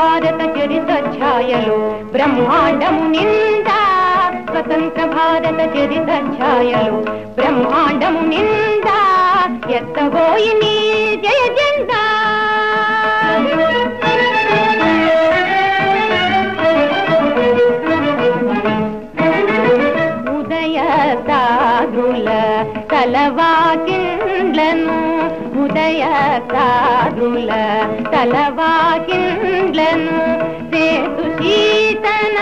భారత చరిత ఛాయలు బ్రహ్మాండము నిండా స్వతంత్ర భారత చరిత ఛాయలు బ్రహ్మాండము నిండా ఎత్తబోయి నీ జయ జెండా ఉదయ సాధుల తలవాకిండ్లను ఉదయ సాధుల తలవాకిండ్లను సేతు శీతన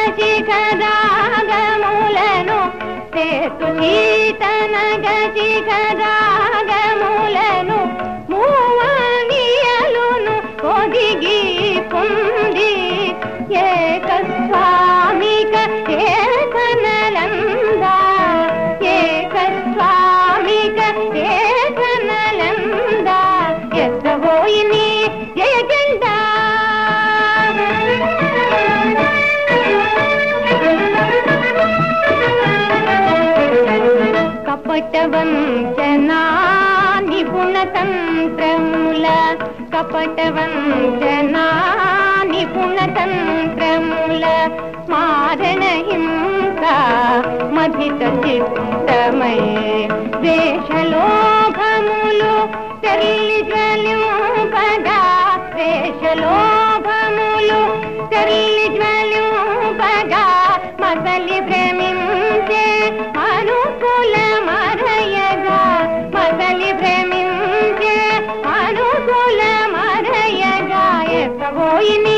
గశిఖరాగములను సేతు శీతన గశిఖరాగములను మూవనియలును ఒదిగి పొంది ఏకస్వామిక ఏకనలందా ఏకస్వామిక ఏకనలందా ఎత్తబోయిని జయజెండా కపట వంచనా నిపుణ తంత్రముల కపట వంచనా నిపుణ తంత్రముల మారణ హింస మధిత చిత్తమై వేషలోభములు తెల్లి జ్వలింపగా వేషలోభములు తెల్లి జ్వలింపగా మసలి భ్రమించే అనుకూల మరయగా మసలి భ్రమించే అనుకూల మరయగా ఎత్తబోయిని